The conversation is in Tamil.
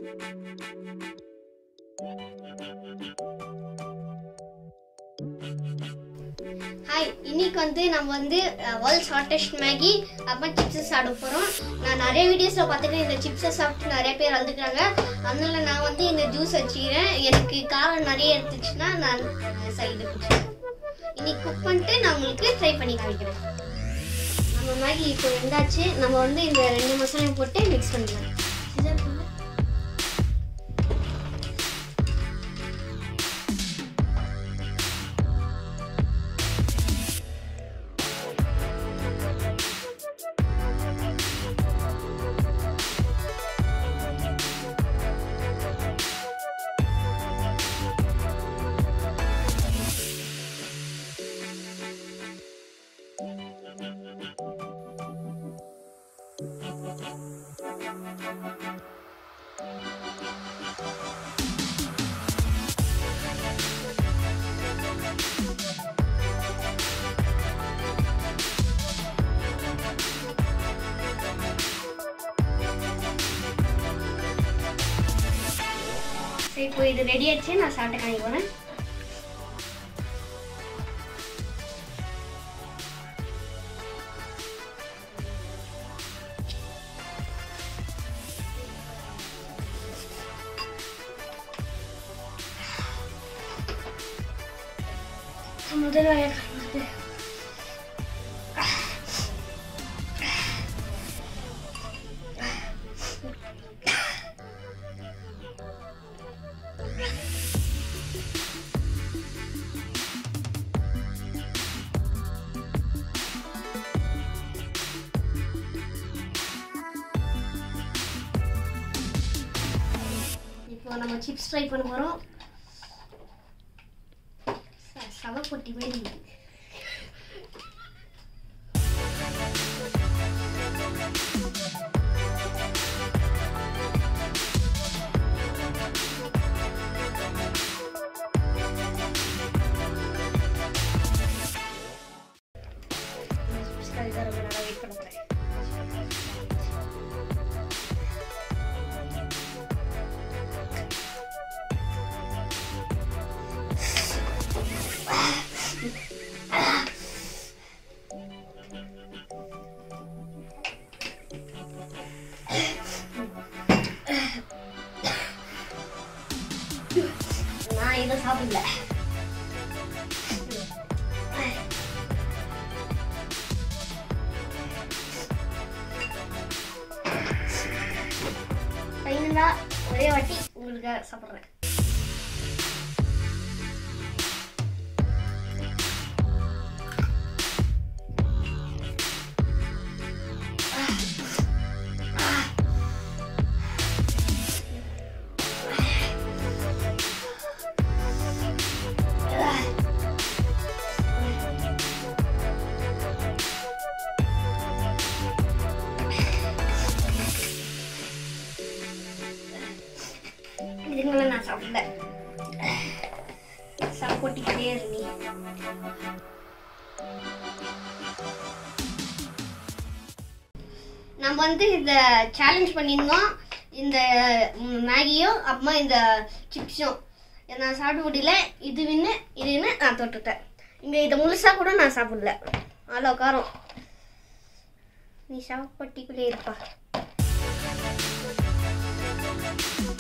ஹாய் இன்னைக்கு வந்து நம்ம வந்து வேர்ல்ட் ஷார்ட்டஸ்ட் மேகி அப்புறம் சிப்ஸஸ் சாப்பிட போகிறோம் நான் நிறைய வீடியோஸில் பார்த்துட்டு இந்த சிப்ஸை சாப்பிட்டு நிறைய பேர் வந்துக்கிறாங்க அதனால நான் வந்து இந்த ஜூஸ் வச்சுக்கிறேன் எனக்கு காரம் நிறைய எடுத்துச்சுன்னா நான் சைடு குடிச்சிக்கிறேன் இன்னைக்கு குக் பண்ணிட்டு நான் உங்களுக்கு ட்ரை பண்ணி காமிக்கிறேன் நம்ம மேகி இப்போ வெந்தாச்சு நம்ம வந்து இந்த ரெண்டு மசாலையும் போட்டு மிக்ஸ் பண்ணிக்கலாம் scissor போடு. சரி இப்போ இது ரெடி ஆயிடுச்சு நான் சாப்பிட்டு காமிக்க போறேன் முதல்ல வந்து இப்போ நம்ம சிப்ஸ் ஃப்ரை பண்ண போகிறோம் சவ பொட்டி மாதிரி இருக்கு. chips fry தான் ரொம்ப நேரம் wait பண்ண போறேன். நான் இதை சாப்பிடல ஃபைனலா ஒரே வாட்டி உங்களுக்கு சாப்பிட்றேன் இதுக்கு மேலே நான் சாப்பிடல சாப்பிட்டுக்கிட்டே இருந்தீ நம்ம வந்து இந்த சேலஞ்ச் பண்ணியிருந்தோம் இந்த ம், மேகியும் அப்புறமா இந்த சிப்ஸும் நான் சாப்பிட முடியல இது வின்னு இது வின்னு நான் தொட்டுட்டேன் இங்கே இதை முழுசா கூட நான் சாப்பிடல அவ்வளோ காரம் நீ சாப்பிட்டிக்குள்ளே இருப்பா